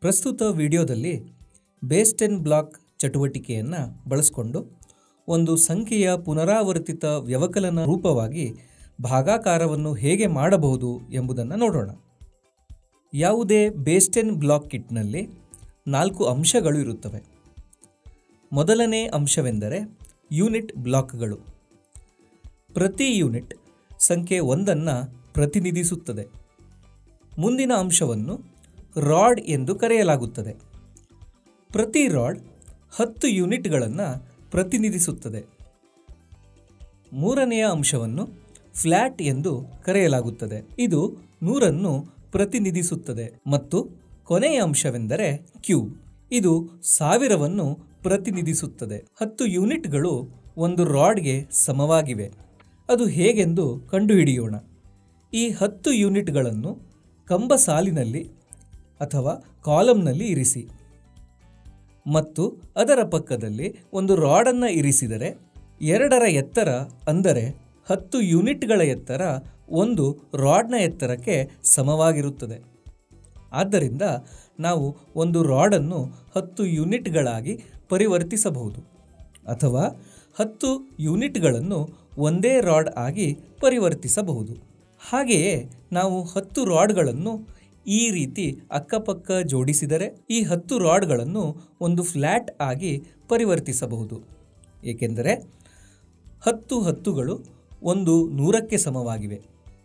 ಪ್ರಸ್ತುತ ವಿಡಿಯೋದಲ್ಲಿ base ten block ಚಟುವಟಿಕೆಯನ್ನು ಬಳಸಿಕೊಂಡು ಒಂದು ಸಂಖ್ಯೆಯ ಪುನರಾವರ್ತಿತ ವ್ಯವಕಲನ ರೂಪವಾಗಿ ಭಾಗಾಕಾರವನ್ನು ಹೇಗೆ ಮಾಡಬಹುದು ಎಂಬುದನ್ನು ನೋಡೋಣ ಯಾವುದೇ ಬೇಸ್ ಟೆನ್ ಬ್ಲಾಕ್ ಕಿಟ್ನಲ್ಲಿ ನಾಲ್ಕು ಅಂಶಗಳು ಇರುತ್ತವೆ ಮೊದಲನೇ ಅಂಶವೆಂದರೆ ಯೂನಿಟ್ ಬ್ಲಾಕ್ಗಳು ಪ್ರತಿ ಯೂನಿಟ್ ಸಂಖ್ಯೆ ಒಂದನ್ನು ಪ್ರತಿನಿಧಿಸುತ್ತದೆ ಮುಂದಿನ ಅಂಶವನ್ನು ರಾಡ್ ಎಂದು ಕರೆಯಲಾಗುತ್ತದೆ ಪ್ರತಿ ರಾಡ್ ಹತ್ತು ಯೂನಿಟ್ಗಳನ್ನು ಪ್ರತಿನಿಧಿಸುತ್ತದೆ ಮೂರನೆಯ ಅಂಶವನ್ನು ಫ್ಲ್ಯಾಟ್ ಎಂದು ಕರೆಯಲಾಗುತ್ತದೆ ಇದು ನೂರನ್ನು ಪ್ರತಿನಿಧಿಸುತ್ತದೆ ಮತ್ತು ಕೊನೆಯ ಅಂಶವೆಂದರೆ ಕ್ಯೂಬ್ ಇದು ಸಾವಿರವನ್ನು ಪ್ರತಿನಿಧಿಸುತ್ತದೆ ಹತ್ತು ಯೂನಿಟ್ಗಳು ಒಂದು ರಾಡ್ಗೆ ಸಮವಾಗಿವೆ ಅದು ಹೇಗೆಂದು ಕಂಡುಹಿಡಿಯೋಣ ಈ ಹತ್ತು ಯೂನಿಟ್ಗಳನ್ನು ಕಂಬ ಸಾಲಿನಲ್ಲಿ ಅಥವಾ ಕಾಲಂನಲ್ಲಿ ಇರಿಸಿ ಮತ್ತು ಅದರ ಪಕ್ಕದಲ್ಲಿ ಒಂದು ರಾಡನ್ನು ಇರಿಸಿದರೆ ಎರಡರ ಎತ್ತರ ಅಂದರೆ ಹತ್ತು ಯೂನಿಟ್ಗಳ ಎತ್ತರ ಒಂದು ರಾಡ್ನ ಎತ್ತರಕ್ಕೆ ಸಮವಾಗಿರುತ್ತದೆ ಆದ್ದರಿಂದ ನಾವು ಒಂದು ರಾಡನ್ನು ಹತ್ತು ಯೂನಿಟ್ಗಳಾಗಿ ಪರಿವರ್ತಿಸಬಹುದು ಅಥವಾ ಹತ್ತು ಯೂನಿಟ್ಗಳನ್ನು ಒಂದೇ ರಾಡ್ ಆಗಿ ಪರಿವರ್ತಿಸಬಹುದು ಹಾಗೆಯೇ ನಾವು ಹತ್ತು ರಾಡ್ಗಳನ್ನು ಈ ರೀತಿ ಅಕ್ಕಪಕ್ಕ ಜೋಡಿಸಿದರೆ ಈ ಹತ್ತು ರಾಡ್ಗಳನ್ನು ಒಂದು ಫ್ಲ್ಯಾಟ್ ಆಗಿ ಪರಿವರ್ತಿಸಬಹುದು ಏಕೆಂದರೆ ಹತ್ತು ಹತ್ತುಗಳು ಒಂದು ನೂರಕ್ಕೆ ಸಮವಾಗಿವೆ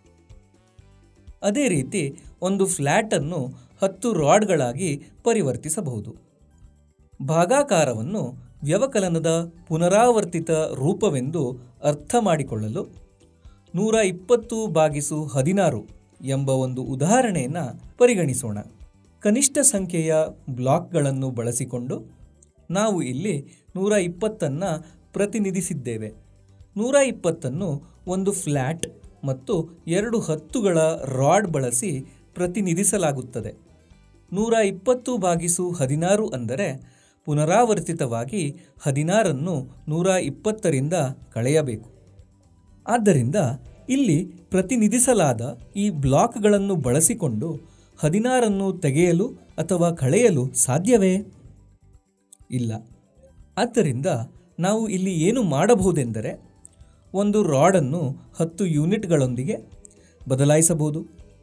ಅದೇ ರೀತಿ ಒಂದು ಫ್ಲ್ಯಾಟನ್ನು ಹತ್ತು ರಾಡ್ಗಳಾಗಿ ಪರಿವರ್ತಿಸಬಹುದು ಭಾಗಾಕಾರವನ್ನು ವ್ಯವಕಲನದ ಪುನರಾವರ್ತಿತ ರೂಪವೆಂದು ಅರ್ಥ ಮಾಡಿಕೊಳ್ಳಲು ನೂರ ಇಪ್ಪತ್ತು ಬಾಗಿಸು ಹದಿನಾರು ಎಂಬ ಒಂದು ಉದಾಹರಣೆಯನ್ನು ಪರಿಗಣಿಸೋಣ ಕನಿಷ್ಠ ಸಂಖ್ಯೆಯ ಬ್ಲಾಕ್ಗಳನ್ನು ಬಳಸಿಕೊಂಡು ನಾವು ಇಲ್ಲಿ ನೂರ ಇಪ್ಪತ್ತನ್ನು ಪ್ರತಿನಿಧಿಸಿದ್ದೇವೆ ನೂರ ಇಪ್ಪತ್ತನ್ನು ಒಂದು ಫ್ಲ್ಯಾಟ್ ಮತ್ತು ಎರಡು ಹತ್ತುಗಳ ರಾಡ್ ಬಳಸಿ ಪ್ರತಿನಿಧಿಸಲಾಗುತ್ತದೆ ನೂರ ಇಪ್ಪತ್ತು ಬಾಗಿಸು ಹದಿನಾರು ಅಂದರೆ ಪುನರಾವರ್ತಿತವಾಗಿ ಹದಿನಾರನ್ನು ನೂರ ಇಪ್ಪತ್ತರಿಂದ ಕಳೆಯಬೇಕು ಆದ್ದರಿಂದ ಇಲ್ಲಿ ಪ್ರತಿನಿಧಿಸಲಾದ ಈ ಬ್ಲಾಕ್ಗಳನ್ನು ಬಳಸಿಕೊಂಡು ಹದಿನಾರನ್ನು ತೆಗೆಯಲು ಅಥವಾ ಕಳೆಯಲು ಸಾಧ್ಯವೇ ಇಲ್ಲ ಆದ್ದರಿಂದ ನಾವು ಇಲ್ಲಿ ಏನು ಮಾಡಬಹುದೆಂದರೆ ಒಂದು ರಾಡನ್ನು ಹತ್ತು ಯೂನಿಟ್ಗಳೊಂದಿಗೆ ಬದಲಾಯಿಸಬಹುದು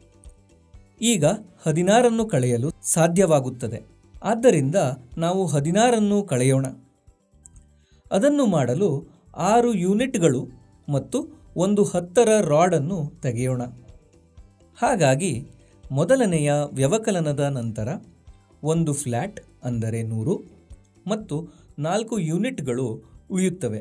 ಈಗ ಹದಿನಾರನ್ನು ಕಳೆಯಲು ಸಾಧ್ಯವಾಗುತ್ತದೆ ಆದ್ದರಿಂದ ನಾವು ಹದಿನಾರನ್ನು ಕಳೆಯೋಣ ಅದನ್ನು ಮಾಡಲು ಆರು ಯೂನಿಟ್ಗಳು ಮತ್ತು ಒಂದು ಹತ್ತರ ರಾಡನ್ನು ತೆಗೆಯೋಣ ಹಾಗಾಗಿ ಮೊದಲನೆಯ ವ್ಯವಕಲನದ ನಂತರ ಒಂದು ಫ್ಲ್ಯಾಟ್ ಅಂದರೆ ನೂರು ಮತ್ತು ನಾಲ್ಕು ಯೂನಿಟ್ಗಳು ಉಳಿಯುತ್ತವೆ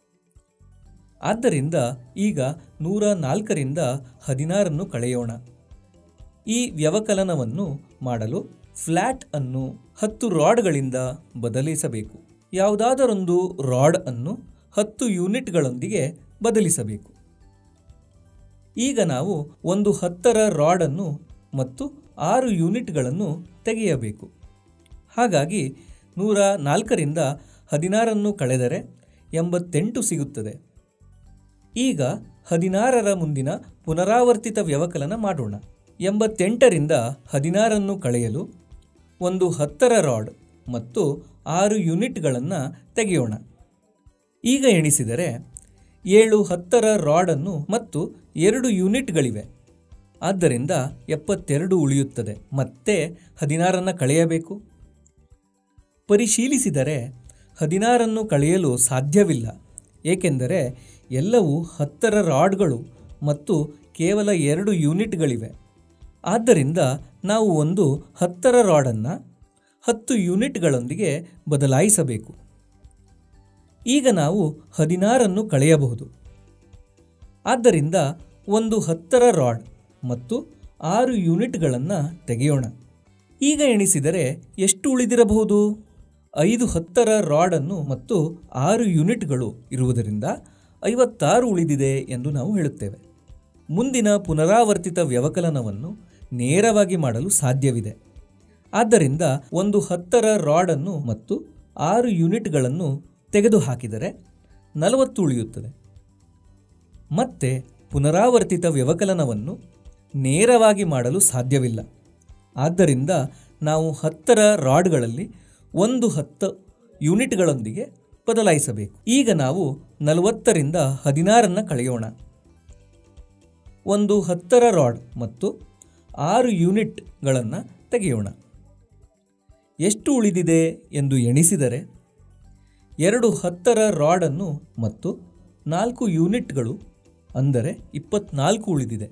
ಆದ್ದರಿಂದ ಈಗ ನೂರ ನಾಲ್ಕರಿಂದ ಹದಿನಾರನ್ನು ಕಳೆಯೋಣ ಈ ವ್ಯವಕಲನವನ್ನು ಮಾಡಲು ಫ್ಲ್ಯಾಟ್ ಅನ್ನು ಹತ್ತು ರಾಡ್ಗಳಿಂದ ಬದಲಿಸಬೇಕು ಯಾವುದಾದರೊಂದು ರಾಡ್ ಅನ್ನು ಹತ್ತು ಯೂನಿಟ್ಗಳೊಂದಿಗೆ ಬದಲಿಸಬೇಕು ಈಗ ನಾವು ಒಂದು ಹತ್ತರ ರಾಡನ್ನು ಮತ್ತು ಆರು ಯೂನಿಟ್ಗಳನ್ನು ತೆಗೆಯಬೇಕು ಹಾಗಾಗಿ ನೂರ ನಾಲ್ಕರಿಂದ ಹದಿನಾರನ್ನು ಕಳೆದರೆ ಎಂಬತ್ತೆಂಟು ಸಿಗುತ್ತದೆ ಈಗ ಹದಿನಾರರ ಮುಂದಿನ ಪುನರಾವರ್ತಿತ ವ್ಯವಕಲನ ಮಾಡೋಣ ಎಂಬತ್ತೆಂಟರಿಂದ ಹದಿನಾರನ್ನು ಕಳೆಯಲು ಒಂದು ಹತ್ತರ ರಾಡ್ ಮತ್ತು ಆರು ಯೂನಿಟ್ಗಳನ್ನು ತೆಗೆಯೋಣ ಈಗ ಎಣಿಸಿದರೆ ಏಳು ಹತ್ತರ ರಾಡನ್ನು ಮತ್ತು ಎರಡು ಯೂನಿಟ್ಗಳಿವೆ ಆದ್ದರಿಂದ ಎಪ್ಪತ್ತೆರಡು ಉಳಿಯುತ್ತದೆ ಮತ್ತೆ ಹದಿನಾರನ್ನು ಕಳೆಯಬೇಕು ಪರಿಶೀಲಿಸಿದರೆ ಹದಿನಾರನ್ನು ಕಳೆಯಲು ಸಾಧ್ಯವಿಲ್ಲ ಏಕೆಂದರೆ ಎಲ್ಲವೂ ಹತ್ತರ ರಾಡ್ಗಳು ಮತ್ತು ಕೇವಲ ಎರಡು ಯೂನಿಟ್ಗಳಿವೆ ಆದ್ದರಿಂದ ನಾವು ಒಂದು ಹತ್ತರ ರಾಡನ್ನು ಹತ್ತು ಯೂನಿಟ್ಗಳೊಂದಿಗೆ ಬದಲಾಯಿಸಬೇಕು ಈಗ ನಾವು ಹದಿನಾರನ್ನು ಕಳೆಯಬಹುದು ಆದ್ದರಿಂದ ಒಂದು ಹತ್ತರ ರಾಡ್ ಮತ್ತು ಆರು ಯೂನಿಟ್ಗಳನ್ನು ತೆಗೆಯೋಣ ಈಗ ಎಣಿಸಿದರೆ ಎಷ್ಟು ಉಳಿದಿರಬಹುದು ಐದು ಹತ್ತರ ರಾಡನ್ನು ಮತ್ತು ಆರು ಯೂನಿಟ್ಗಳು ಇರುವುದರಿಂದ ಐವತ್ತಾರು ಉಳಿದಿದೆ ಎಂದು ನಾವು ಹೇಳುತ್ತೇವೆ ಮುಂದಿನ ಪುನರಾವರ್ತಿತ ವ್ಯವಕಲನವನ್ನು ನೇರವಾಗಿ ಮಾಡಲು ಸಾಧ್ಯವಿದೆ ಆದ್ದರಿಂದ ಒಂದು ಹತ್ತರ ರಾಡನ್ನು ಮತ್ತು ಆರು ಯೂನಿಟ್ಗಳನ್ನು ತೆಗೆದುಹಾಕಿದರೆ ನಲವತ್ತು ಉಳಿಯುತ್ತದೆ ಮತ್ತೆ ಪುನರಾವರ್ತಿತ ವ್ಯವಕಲನವನ್ನು ನೇರವಾಗಿ ಮಾಡಲು ಸಾಧ್ಯವಿಲ್ಲ ಆದ್ದರಿಂದ ನಾವು ಹತ್ತರ ರಾಡ್ಗಳಲ್ಲಿ ಒಂದು ಹತ್ತು ಯೂನಿಟ್ಗಳೊಂದಿಗೆ ಬದಲಾಯಿಸಬೇಕು ಈಗ ನಾವು ನಲವತ್ತರಿಂದ ಹದಿನಾರನ್ನು ಕಳೆಯೋಣ ಒಂದು ಹತ್ತರ ರಾಡ್ ಮತ್ತು ಆರು ಯೂನಿಟ್ಗಳನ್ನು ತೆಗೆಯೋಣ ಎಷ್ಟು ಉಳಿದಿದೆ ಎಂದು ಎಣಿಸಿದರೆ ಎರಡು ಹತ್ತರ ರಾಡನ್ನು ಮತ್ತು ನಾಲ್ಕು ಯೂನಿಟ್ಗಳು ಅಂದರೆ ಇಪ್ಪತ್ನಾಲ್ಕು ಉಳಿದಿದೆ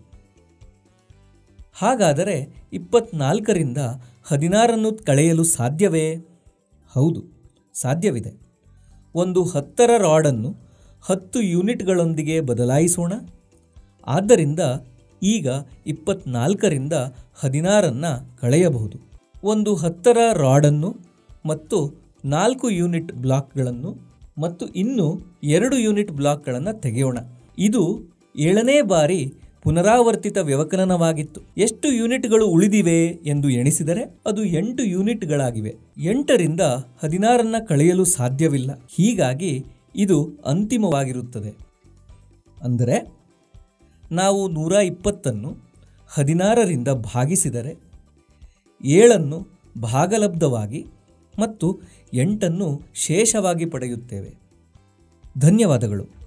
ಹಾಗಾದರೆ ಇಪ್ಪತ್ನಾಲ್ಕರಿಂದ ಹದಿನಾರನ್ನು ಕಳೆಯಲು ಸಾಧ್ಯವೇ ಹೌದು ಸಾಧ್ಯವಿದೆ ಒಂದು ಹತ್ತರ ರಾಡನ್ನು ಹತ್ತು ಯೂನಿಟ್ಗಳೊಂದಿಗೆ ಬದಲಾಯಿಸೋಣ ಆದ್ದರಿಂದ ಈಗ ಇಪ್ಪತ್ನಾಲ್ಕರಿಂದ ಹದಿನಾರನ್ನು ಕಳೆಯಬಹುದು ಒಂದು ಹತ್ತರ ರಾಡನ್ನು ಮತ್ತು ನಾಲ್ಕು ಯೂನಿಟ್ ಬ್ಲಾಕ್ಗಳನ್ನು ಮತ್ತು ಇನ್ನು ಎರಡು ಯೂನಿಟ್ ಬ್ಲಾಕ್ಗಳನ್ನು ತೆಗೆಯೋಣ ಇದು ಏಳನೇ ಬಾರಿ ಪುನರಾವರ್ತಿತ ವ್ಯವಕಲನವಾಗಿತ್ತು ಎಷ್ಟು ಯೂನಿಟ್ಗಳು ಉಳಿದಿವೆ ಎಂದು ಎಣಿಸಿದರೆ ಅದು ಎಂಟು ಯೂನಿಟ್ಗಳಾಗಿವೆ ಎಂಟರಿಂದ ಹದಿನಾರನ್ನ ಕಳೆಯಲು ಸಾಧ್ಯವಿಲ್ಲ ಹೀಗಾಗಿ ಇದು ಅಂತಿಮವಾಗಿರುತ್ತದೆ ಅಂದರೆ ನಾವು ನೂರ ಇಪ್ಪತ್ತನ್ನು ಹದಿನಾರರಿಂದ ಭಾಗಿಸಿದರೆ ಏಳನ್ನು ಭಾಗಲಬ್ಧವಾಗಿ ಮತ್ತು ಎಂಟನ್ನು ಶೇಷವಾಗಿ ಪಡೆಯುತ್ತೇವೆ ಧನ್ಯವಾದಗಳು